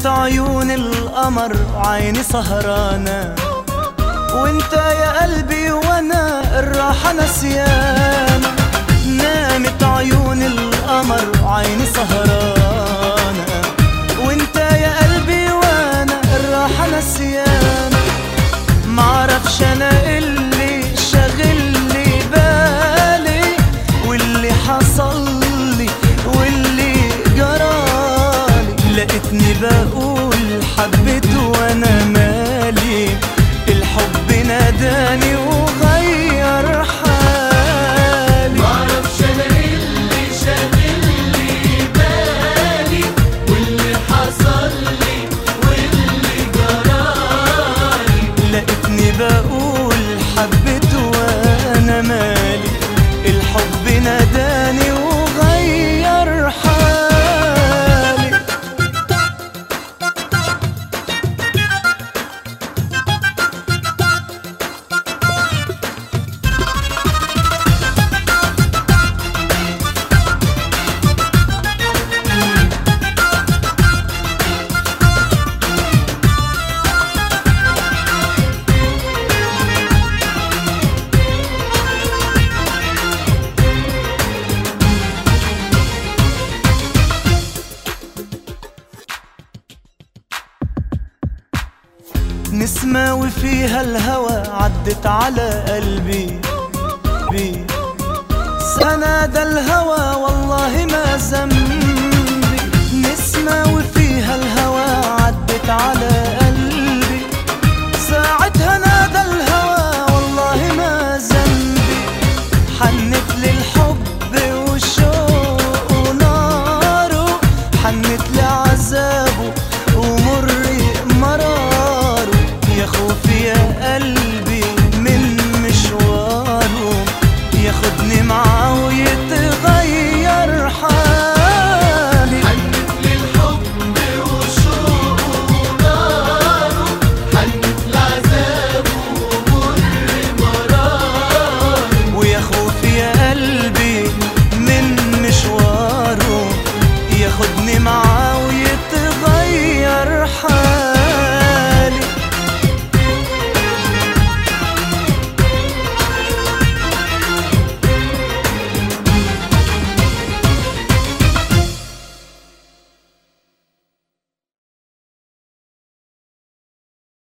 نامت عيون القمر وعيني سهرانة وانت يا قلبي وانا الراحة نسيانة نامت عيون القمر وعيني سهرانة وانت يا قلبي وانا الراحة نسيانة معرفش انا اللي شاغلني بالي واللي حصل لي واللي جرالي لقيتني بقول حبيت وانا مالي الحب ناداني وغير حالي معرفش انا إيه اللي شاغلني بالي واللي حصل لي واللي جرالي لقيتني بقول حبيت وانا مالي الحب ناداني وغير حالي نسمة وفيها الهوى عدت على قلبي بي سند الهوى